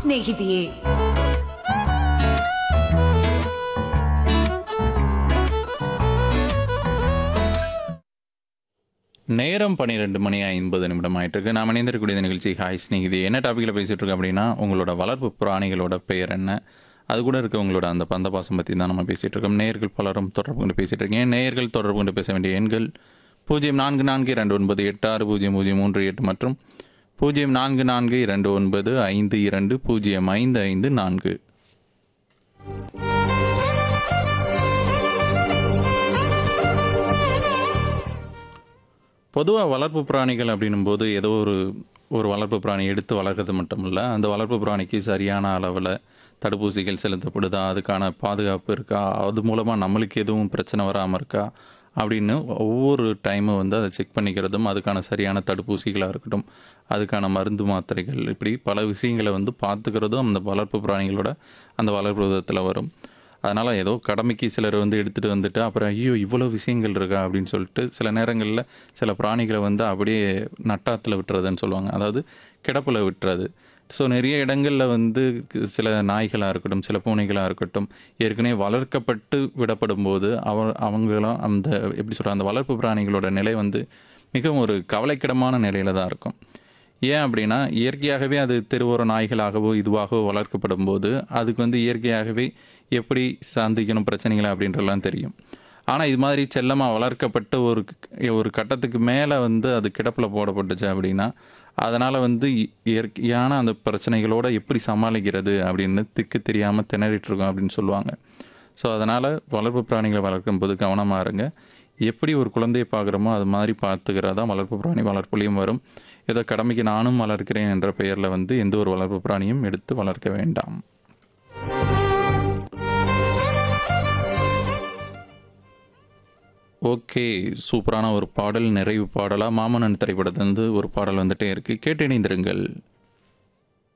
ಸ್ನೇಹಿತೆಯೇ நேரம் பன்னிரெண்டு மணி ஐம்பது நிமிடம் ஆயிட்டு இருக்கு நாம் இணைந்திருக்கக்கூடிய இந்த நிகழ்ச்சி ஹாய் ஸ்நேகிதி என்ன டாப்பிக்கில் பேசிட்டு இருக்கோம் அப்படின்னா உங்களோட வளர்ப்பு பிராணிகளோட பெயர் என்ன அது கூட இருக்க உங்களோட அந்த பந்த பாசம் பற்றி தான் நம்ம பேசிட்டு இருக்கோம் நேயர்கள் பலரும் தொடர்பு கொண்டு பேசிட்டு இருக்கீங்க நேயர்கள் தொடர்பு கொண்டு பேச வேண்டிய எண்கள் பூஜ்ஜியம் நான்கு நான்கு இரண்டு ஒன்பது எட்டு ஆறு பூஜ்ஜியம் பூஜ்ஜியம் மூன்று எட்டு மற்றும் பூஜ்ஜியம் நான்கு நான்கு இரண்டு ஒன்பது ஐந்து இரண்டு பூஜ்ஜியம் ஐந்து ஐந்து நான்கு பொதுவாக வளர்ப்பு பிராணிகள் அப்படின்னும் போது ஏதோ ஒரு ஒரு வளர்ப்பு பிராணி எடுத்து வளர்க்கறது மட்டும் இல்லை அந்த வளர்ப்பு பிராணிக்கு சரியான அளவில் தடுப்பூசிகள் செலுத்தப்படுதா அதுக்கான பாதுகாப்பு இருக்கா அது மூலமாக நம்மளுக்கு எதுவும் பிரச்சனை வராமல் இருக்கா அப்படின்னு ஒவ்வொரு டைமும் வந்து அதை செக் பண்ணிக்கிறதும் அதுக்கான சரியான தடுப்பூசிகளாக இருக்கட்டும் அதுக்கான மருந்து மாத்திரைகள் இப்படி பல விஷயங்களை வந்து பார்த்துக்கிறதும் அந்த வளர்ப்பு பிராணிகளோட அந்த வளர்ப்பு விதத்தில் வரும் அதனால் ஏதோ கடமைக்கு சிலர் வந்து எடுத்துகிட்டு வந்துட்டு அப்புறம் ஐயோ இவ்வளோ விஷயங்கள் இருக்கா அப்படின்னு சொல்லிட்டு சில நேரங்களில் சில பிராணிகளை வந்து அப்படியே நட்டாத்தில் விட்டுறதுன்னு சொல்லுவாங்க அதாவது கிடப்பில் விட்டுறது ஸோ நிறைய இடங்களில் வந்து சில நாய்களாக இருக்கட்டும் சில பூனைகளாக இருக்கட்டும் ஏற்கனவே வளர்க்கப்பட்டு விடப்படும் போது அவ அவங்களும் அந்த எப்படி சொல்கிற அந்த வளர்ப்பு பிராணிகளோட நிலை வந்து மிகவும் ஒரு கவலைக்கிடமான நிலையில தான் இருக்கும் ஏன் அப்படின்னா இயற்கையாகவே அது தெருவோர நாய்களாகவோ இதுவாகவோ வளர்க்கப்படும் போது அதுக்கு வந்து இயற்கையாகவே எப்படி சந்திக்கணும் பிரச்சனைகளை அப்படின்றலாம் தெரியும் ஆனால் இது மாதிரி செல்லமாக வளர்க்கப்பட்ட ஒரு ஒரு கட்டத்துக்கு மேலே வந்து அது கிடப்பில் போடப்பட்டுச்சு அப்படின்னா அதனால் வந்து இ- இயற்கையான அந்த பிரச்சனைகளோட எப்படி சமாளிக்கிறது அப்படின்னு திக்கு தெரியாமல் திணறிட்டு இருக்கோம் அப்படின்னு சொல்லுவாங்க ஸோ அதனால் வளர்ப்பு பிராணிகளை வளர்க்கும் போது கவனமாக இருங்க எப்படி ஒரு குழந்தையை பார்க்குறோமோ அது மாதிரி பார்த்துக்கிறதா வளர்ப்பு பிராணி வளர்ப்புலையும் வரும் ஏதோ கடமைக்கு நானும் வளர்க்கிறேன் என்ற பெயரில் வந்து எந்த ஒரு வளர்ப்பு பிராணியும் எடுத்து வளர்க்க வேண்டாம் ஓகே சூப்பரான ஒரு பாடல் நிறைவு பாடலாக மாமன்னன் திரைப்படத்திலிருந்து ஒரு பாடல் வந்துட்டே இருக்கு கேட்டு இணைந்திருங்கள்